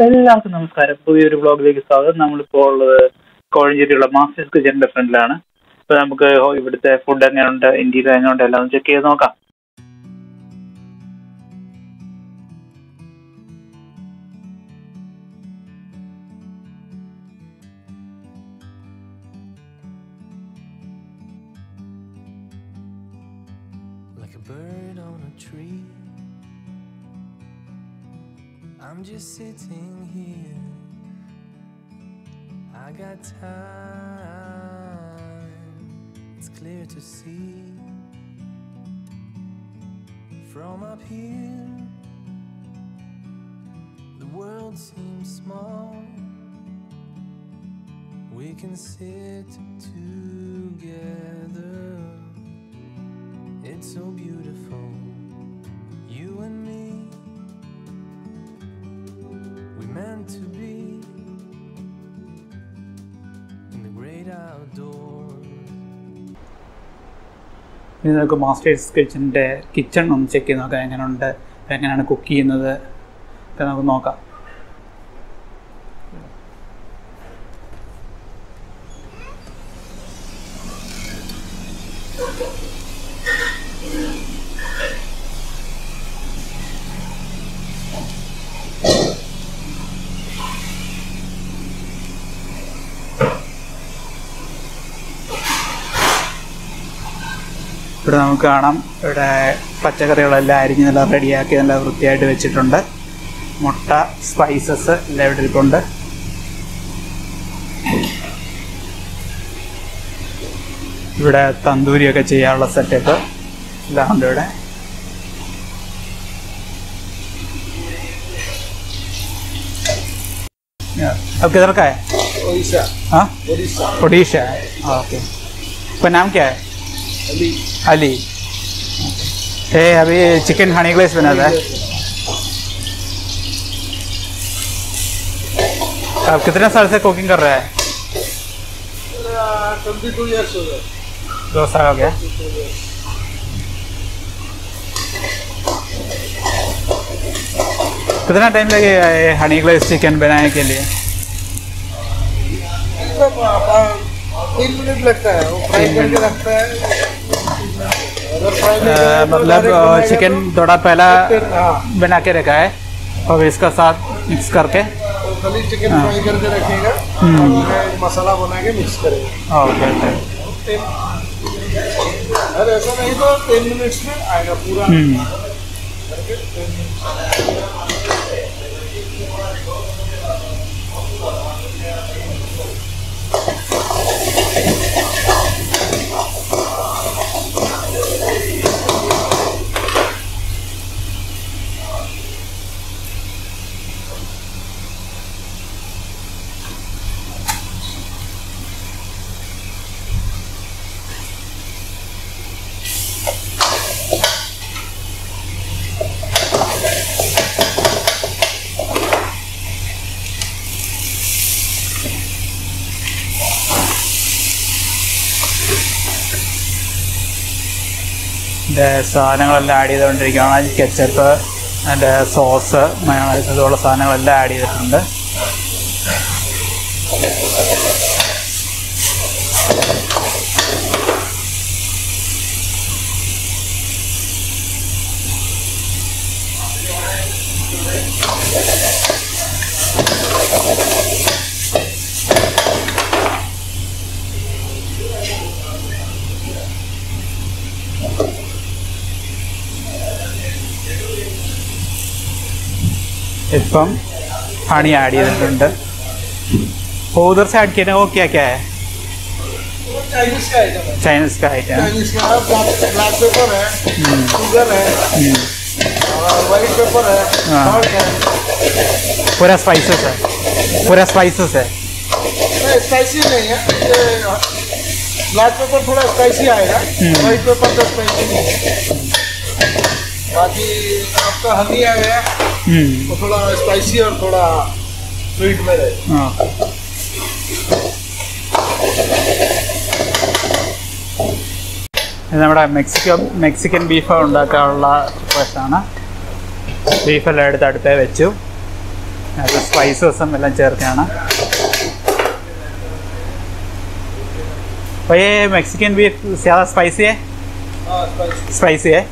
എല്ലാവർക്കും നമസ്കാരം പുതിയൊരു ബ്ലോഗിലേക്ക് സ്വാഗതം നമ്മളിപ്പോൾ ഉള്ളത് കോഴഞ്ചേരിയുള്ള മാസ്റ്റേഴ്സ് കിച്ചണിന്റെ ഫ്രണ്ടിലാണ് അപ്പൊ നമുക്ക് ഹോ- ഇവിടുത്തെ ഫുഡ് എങ്ങനെയുണ്ട് ഇന്ത്യയിൽ എങ്ങനെയുണ്ട് എല്ലാം ചെക്ക് ചെയ്ത് നോക്കാം like a bird on a tree. I'm just sitting here. I got time, it's clear to see. From up here, the world seems small. We can sit together. It's so beautiful, you and me. We meant to be in the great outdoors. ഇനി നമുക്ക് masters കിച്ചണിന്റെ kitchen ഒന്ന് check ചെയ്ത് നോക്കാം എങ്ങനെയുണ്ട് എങ്ങനെയാണ് cook ചെയ്യുന്നത് ഒക്കെ നമുക്ക് നോക്കാം ഇവിടെ നമുക്ക് കാണാം ഇവിടെ പച്ചക്കറികളെല്ലാം അരിഞ്ഞ് നല്ല റെഡിയാക്കി നല്ല വൃത്തിയായിട്ട് വെച്ചിട്ടുണ്ട് മുട്ട സ്പൈസസ് എല്ലാം ഇവിടെ ഇരിപ്പുണ്ട് ഇവിടെ തന്തൂരിയൊക്കെ ചെയ്യാനുള്ള സെറ്റപ്പ് എല്ലാം ഉണ്ട് ഇവിടെ अब किधर का है ओडिशा हाँ ओडिशा ओडिशा है ओके आपका नाम क्या है अली अली ये अभी चिकन हनी ग्लेस बना था आप कितने साल से कुकिंग कर रहे हैं ट्वेंटी टू ईयर्स हो गए दो साल हो गया कितना टाइम लगेगा ये हनी ग्लेस चिकन बनाने के लिए सब आप- तीन मिनट लगता है वो फ्राई तीन करके मिनट। रखता है अगर फ्राई नहीं अ, करें तो मतलब direct अ, बनाएगा चिकन तो थोड़ा पहला फिर हाँ बना के रखा है और इसका साथ मिक्स करके वो खाली चिकन हाँ। फ्राई करके रखेगा हम्म। और फिर मसाला बना के मिक्स करेगा ओके ओके तीन- अरे ऐसा नहीं तो टेन मिनट्स में आएगा पूरा हम्म करके 10 minutes। ഇതിൻ്റെ സാധനങ്ങളെല്ലാം ആഡ് ചെയ്തുകൊണ്ടിരിക്കുകയാണ് കെച്ചപ്പ് അതിൻ്റെ സോസ് മയോണൈസ് ഇതുപോലുള്ള സാധനങ്ങളെല്ലാം ആഡ് ചെയ്തിട്ടുണ്ട് इപ്പം हनी ऐड ചെയ്തിട്ടുണ്ട് वो उधर से ऐड किया ना वो क्या क्या है वो चाइनीज का आइटम है चाइनीज का आइटम चाइनीज का है ब्लैक ब्लैक पेपर है शुगर है और वाइट पेपर है हाँ। सॉल्ट है पूरा स्पाइसेस है पूरा स्पाइसेस है नहीं स्पाइसी नहीं है ये ब्लैक पेपर थोड़ा स्पाइसी आएगा वाइट पेपर तो स्पाइसी नहीं है बाकी आपका हनी आ गया हम्म, वो थोड़ा स्पाइसी और थोड़ा स्वीट में रहे हाँ ഇത് നമ്മുടെ മെക്സിക്കോ മെക്സിക്കൻ ബീഫ് ഉണ്ടാക്കാനുള്ള റിക്വസ്റ്റാണ് ബീഫെല്ലാം എടുത്ത് അടുപ്പേ വെച്ചു അത് സ്പൈസസും എല്ലാം ചേർക്കുകയാണ് അപ്പോൾ ये मैक्सिकन भी ज़्यादा स्पाइसी है हाँ स्पाइसी स्पाइसी है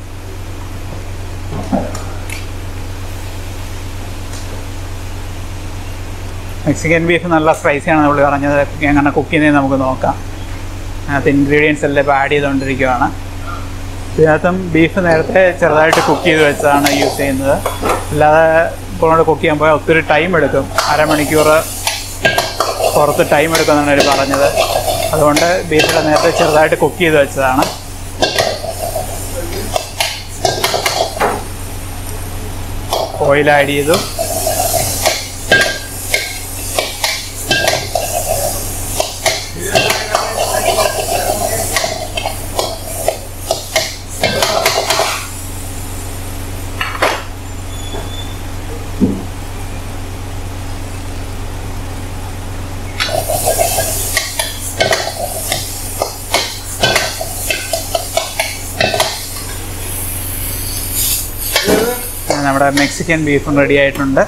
മെക്സിക്കൻ ബീഫ് നല്ല സ്പൈസിയാണ് നമ്മൾ പറഞ്ഞത് എങ്ങനെ കുക്ക് ചെയ്യുന്നത് നമുക്ക് നോക്കാം അതിനകത്ത് ഇൻഗ്രീഡിയൻസ് എല്ലാം ഇപ്പോൾ ആഡ് ചെയ്തുകൊണ്ടിരിക്കുകയാണ് ഇതിനകത്തും ബീഫ് നേരത്തെ ചെറുതായിട്ട് കുക്ക് ചെയ്ത് വെച്ചതാണ് യൂസ് ചെയ്യുന്നത് അല്ലാതെ ഇപ്പോൾ കുക്ക് ചെയ്യാൻ പോയാൽ ഒത്തിരി ടൈം എടുക്കും അരമണിക്കൂർ പുറത്ത് ടൈം എടുക്കുമെന്നാണ് അവർ പറഞ്ഞത് അതുകൊണ്ട് ബീഫിൽ നേരത്തെ ചെറുതായിട്ട് കുക്ക് ചെയ്ത് വെച്ചതാണ് ഓയിൽ ആഡ് ചെയ്തു നമ്മുടെ മെക്സിക്കൻ ബീഫും റെഡി ആയിട്ടുണ്ട്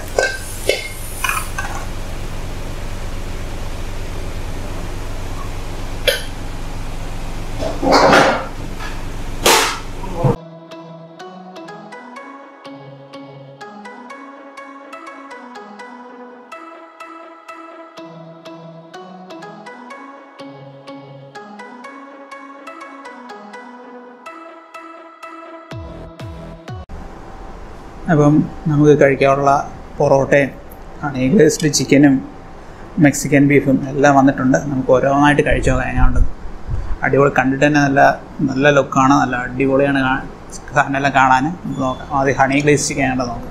അപ്പം നമുക്ക് കഴിക്കാനുള്ള പൊറോട്ടയും ഹണി ഗ്ലേസ്ഡ് ചിക്കനും മെക്സിക്കൻ ബീഫും എല്ലാം വന്നിട്ടുണ്ട് നമുക്ക് ഓരോന്നായിട്ട് കഴിച്ചു നോക്കാം എങ്ങനെയുണ്ട് അടിപൊളി കണ്ടിട്ട് തന്നെ നല്ല നല്ല ലുക്കാണ് നല്ല അടിപൊളിയാണ് കാ- സാധനമെല്ലാം കാണാൻ നമുക്ക് നോക്കാം ആദ്യം ഹണി ഗ്ലേസ് ചിക്കൻ ആയിട്ട് നോക്കാം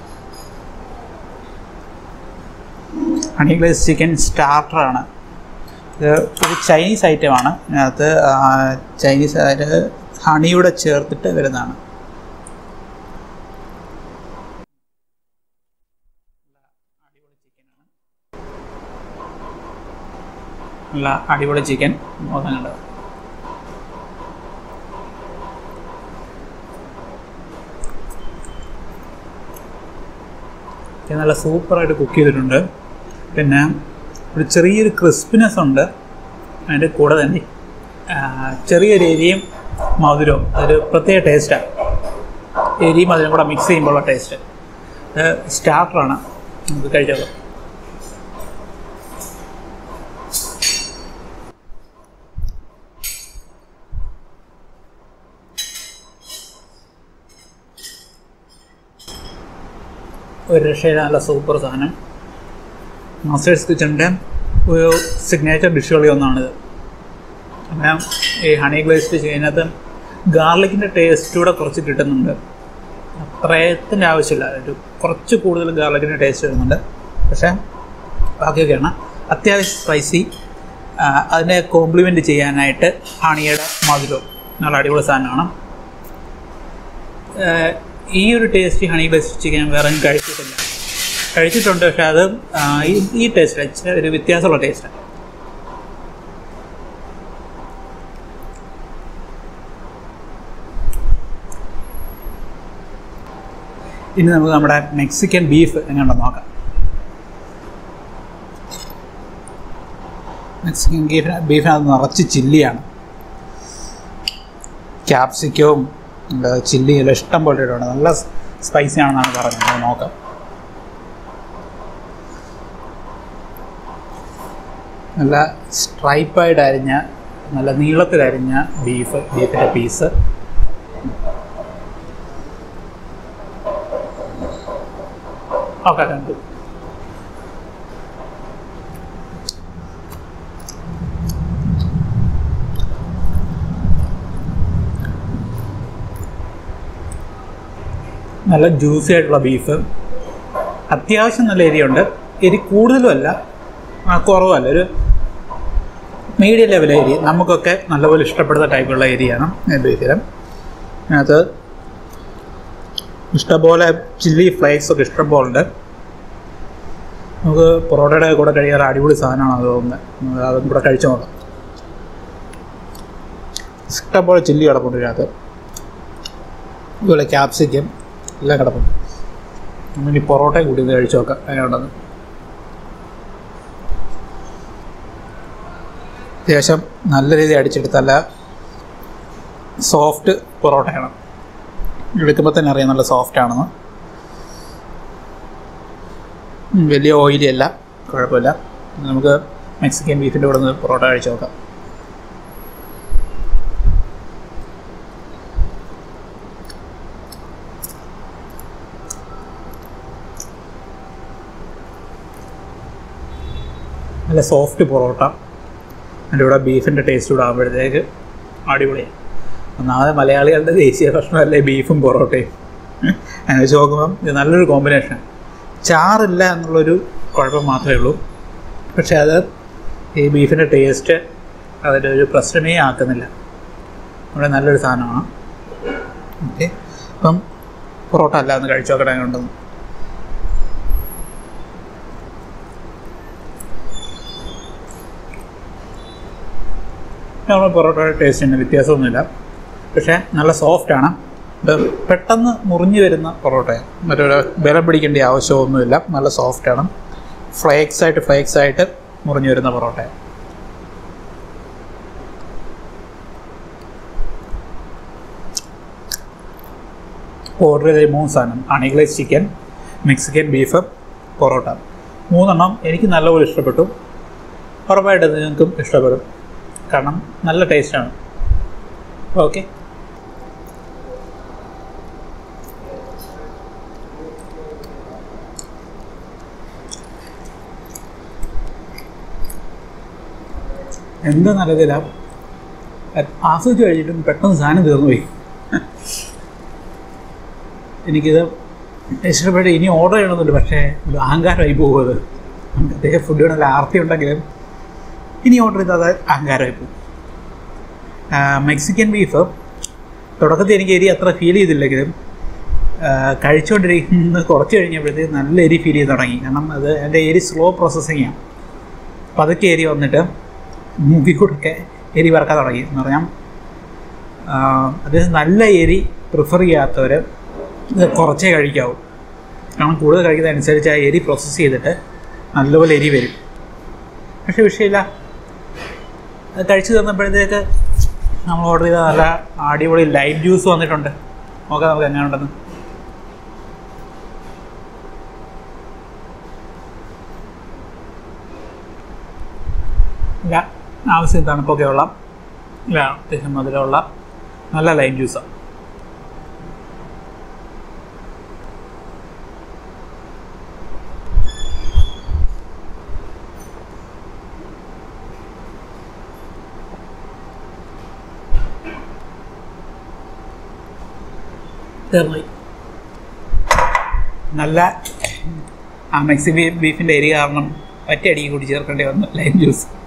ഹണി ഗ്ലേസ് ചിക്കൻ സ്റ്റാർട്ടറാണ് ഇത് ഒരു ചൈനീസ് ഐറ്റമാണ് ഇതിനകത്ത് ആ, ചൈനീസ് അതായത് ഹണിയുടെ ചേർത്തിട്ട് വരുന്നതാണ് നല്ല അടിപൊളി ചിക്കൻ നോക്കുന്നുണ്ട് ഇത് നല്ല സൂപ്പറായിട്ട് കുക്ക് ചെയ്തിട്ടുണ്ട് പിന്നെ ഒരു ചെറിയൊരു ക്രിസ്പിനെസ് ഉണ്ട് അതിൻ്റെ കൂടെ തന്നെ ആ, ചെറിയൊരു എരിയും മധുരവും അതൊരു പ്രത്യേക ടേസ്റ്റാണ് എരിയും മധുരം കൂടെ മിക്സ് ചെയ്യുമ്പോഴുള്ള ടേസ്റ്റ് ഇത് സ്റ്റാർട്ടറാണ് നമുക്ക് കഴിച്ചത് ഒരു രക്ഷയില്ല നല്ല സൂപ്പർ സാധനം മാസ്റ്റേഴ്സ് കിച്ചണിൻ്റെ ഒരു സിഗ്നേച്ചർ ഡിഷുകളിൽ ഒന്നാണിത് അപ്പം ഈ ഹണി ഗ്ലേസ്ഡ് ചെയ്യുന്നത് ഗാർലിക്കിൻ്റെ ടേസ്റ്റ് കൂടെ കുറച്ച് കിട്ടുന്നുണ്ട് അത്രയത്തിൻ്റെ ആവശ്യമില്ല ഒരു കുറച്ച് കൂടുതൽ ഗാർലിക്കിൻ്റെ ടേസ്റ്റ് വരുന്നുണ്ട് പക്ഷേ ബാക്കിയൊക്കെയാണ് അത്യാവശ്യം സ്പൈസി അതിനെ കോംപ്ലിമെൻറ്റ് ചെയ്യാനായിട്ട് ഹണിയുടെ മധുരവും നല്ല അടിപൊളി സാധനമാണ് ആഹ് ഈ ഒരു ടേസ്റ്റ് ഹണി ഗ്ലേസ്ഡ് ചിക്കൻ വേറെ ഒന്നും കഴിച്ചിട്ടില്ല കഴിച്ചിട്ടുണ്ട് പക്ഷെ അത് ആഹ് ഈ ഈ ടേസ്റ്റ് ഇച്ചിരി ഒരു വ്യത്യാസമുള്ള ടേസ്റ്റാണ് ഇനി നമുക്ക് നമ്മുടെ മെക്സിക്കൻ ബീഫ് എങ്ങനെയുണ്ടെന്ന് നോക്കാം മെക്സിക്കൻ ബീഫിന് ബീഫിനകത്ത് നിറച്ച് ചില്ലിയാണ് ക്യാപ്സിക്കവും ചില്ലി എല്ലാം ഇഷ്ടം പോലെ ഇട്ടുണ്ട് നല്ല സ്പൈസി ആണെന്നാണ് പറഞ്ഞത് നമുക്ക് നോക്കാം നല്ല സ്ട്രൈപ്പായിട്ട് അരിഞ്ഞ നല്ല നീളത്തിൽ അരിഞ്ഞ ബീഫ് ബീഫിൻ്റെ പീസ് ഓക്കെ കണ്ടു നല്ല ജ്യൂസി ആയിട്ടുള്ള ബീഫ് അത്യാവശ്യം നല്ല എരിയുണ്ട് എരി കൂടുതലുമല്ല ആ, കുറവല്ല ഒരു മീഡിയം ലെവൽ എരി നമുക്കൊക്കെ നല്ലപോലെ ഇഷ്ടപ്പെടുന്ന ടൈപ്പുള്ള എരിയാണ് ബീഫിലും അതിനകത്ത് ഇഷ്ടംപോലെ ചില്ലി ഫ്ലേക്സ് ഒക്കെ ഇഷ്ടംപോലെ ഉണ്ട് നമുക്ക് പൊറോട്ടയുടെ കൂടെ കഴിയാറ് അടിപൊളി സാധനമാണ് അത് തോന്നുന്നത് നമുക്ക് അതും കൂടെ കഴിച്ചു നോക്കാം ഇഷ്ടംപോലെ ചില്ലി കിടപ്പുണ്ട് ഇതിനകത്ത് ഇതുപോലെ ക്യാപ്സിക്കം എല്ലാം കിടപ്പുണ്ട് നമ്മളിനി പൊറോട്ടയും കൂടി ഇത് കഴിച്ചു നോക്കാം അതിനുള്ളത് അത്യാവശ്യം നല്ല രീതിയിൽ അടിച്ചെടുത്തല്ല സോഫ്റ്റ് പൊറോട്ടയാണ് എടുക്കുമ്പോൾ തന്നെ അറിയാം നല്ല സോഫ്റ്റ് ആണെന്ന് ഉം, വലിയ ഓയിലി അല്ല കുഴപ്പമില്ല നമുക്ക് മെക്സിക്കൻ ബീഫിൻ്റെ കൂടെ നിന്ന് പൊറോട്ട കഴിച്ചു നോക്കാം നല്ല സോഫ്റ്റ് പൊറോട്ട അതിൻ്റെ കൂടെ ബീഫിൻ്റെ ടേസ്റ്റ് കൂടെ ആകുമ്പോഴത്തേക്ക് അടിപൊളിയാണ് ഒന്നാമത് മലയാളികളുടെ ദേശീയ ഭക്ഷണമല്ലേ ബീഫും പൊറോട്ടയും അങ്ങനെ വെച്ച് നോക്കുമ്പം ഇത് നല്ലൊരു കോമ്പിനേഷൻ ചാറില്ല എന്നുള്ളൊരു കുഴപ്പം മാത്രമേ ഉള്ളൂ പക്ഷേ അത് ഈ ബീഫിൻ്റെ ടേസ്റ്റ് അതിൻ്റെ ഒരു പ്രശ്നമേ ആക്കുന്നില്ല ഇവിടെ നല്ലൊരു സാധനമാണ് ഓക്കെ അപ്പം പൊറോട്ട അല്ല ഒന്ന് കഴിച്ചു നോക്കട്ടെ ഉണ്ടെന്ന് നമ്മൾ പൊറോട്ടയുടെ ടേസ്റ്റിന് വ്യത്യാസമൊന്നുമില്ല പക്ഷേ നല്ല സോഫ്റ്റാണ് ഇത് പെട്ടെന്ന് മുറിഞ്ഞു വരുന്ന പൊറോട്ടയാണ് മറ്റൊരു ബലം പിടിക്കേണ്ട ആവശ്യമൊന്നുമില്ല നല്ല സോഫ്റ്റാണ് ഫ്ലേക്സ് ആയിട്ട് ഫ്ലേക്സ് ആയിട്ട് മുറിഞ്ഞു വരുന്ന പൊറോട്ടയാണ് ഓർഡർ ചെയ്ത മൂന്ന് സാധനം അണിഗ്ലൈസ് ചിക്കൻ മെക്സിക്കൻ ബീഫ് പൊറോട്ട മൂന്നെണ്ണം എനിക്ക് നല്ലപോലെ ഇഷ്ടപ്പെട്ടു ഉറപ്പായിട്ട് ഇത് നിങ്ങൾക്കും ഇഷ്ടപ്പെടും കാരണം നല്ല ടേസ്റ്റാണ് ഓക്കെ എന്താ നല്ലതില്ല ആസ്വദിച്ച് കഴിഞ്ഞിട്ടും പെട്ടെന്ന് സാധനം തീർന്നു പോയി എനിക്കിത് ഇഷ്ടപ്പെട്ട് ഇനി ഓർഡർ ചെയ്യണമെന്നുണ്ട് പക്ഷേ ഒരു അഹങ്കാരമായി പോകും അത് നമുക്ക് അദ്ദേഹം ഫുഡ് നല്ല ആർത്തി ഉണ്ടെങ്കിലും ഇനി ഓർഡർ ചെയ്താൽ അത് അഹങ്കാരമായി പോകും ആ, മെക്സിക്കൻ ബീഫ് തുടക്കത്തിൽ എനിക്ക് എരി അത്ര ഫീൽ ചെയ്തില്ലെങ്കിലും ആ, കഴിച്ചുകൊണ്ടിരിക്കുന്ന കുറച്ച് കഴിഞ്ഞപ്പോഴത്തേക്ക് നല്ല എരി ഫീൽ ചെയ്ത് തുടങ്ങി കാരണം അത് എൻ്റെ എരി സ്ലോ പ്രോസസ്സിങ്ങാണ് പതുക്കെ എരി വന്നിട്ട് മൂക്കിൽ കൂടെയൊക്കെ എരി വറക്കാൻ തുടങ്ങി എന്ന് പറഞ്ഞാൽ ആ, അത് നല്ല എരി പ്രിഫർ ചെയ്യാത്തവർ ഇത് കുറച്ചേ കഴിക്കാവൂ കാരണം കൂടുതൽ കഴിക്കുന്നതനുസരിച്ച് ആ എരി പ്രോസസ്സ് ചെയ്തിട്ട് നല്ലപോലെ എരി വരും പക്ഷേ വിഷയമില്ല അത് കഴിച്ചു തന്നപ്പോഴത്തേക്ക് നമ്മൾ ഓർഡർ ചെയ്ത നല്ല അടിപൊളി ലൈം ജ്യൂസ് വന്നിട്ടുണ്ട് നോക്കാം നമുക്ക് എങ്ങനെ ഉണ്ടെന്ന് ഇല്ല ആവശ്യം തണുപ്പൊക്കെ ഉള്ള ഇല്ല അത്യാവശ്യം മധുരമുള്ള നല്ല ലൈം ജ്യൂസാണ് തീർന്നുപോയി നല്ല ആ മെക്സി ബീഫിൻ്റെ എരി കാരണം ഒറ്റയടിക്ക് കൂടി ചേർക്കേണ്ടി വന്നു ലൈം ജ്യൂസ്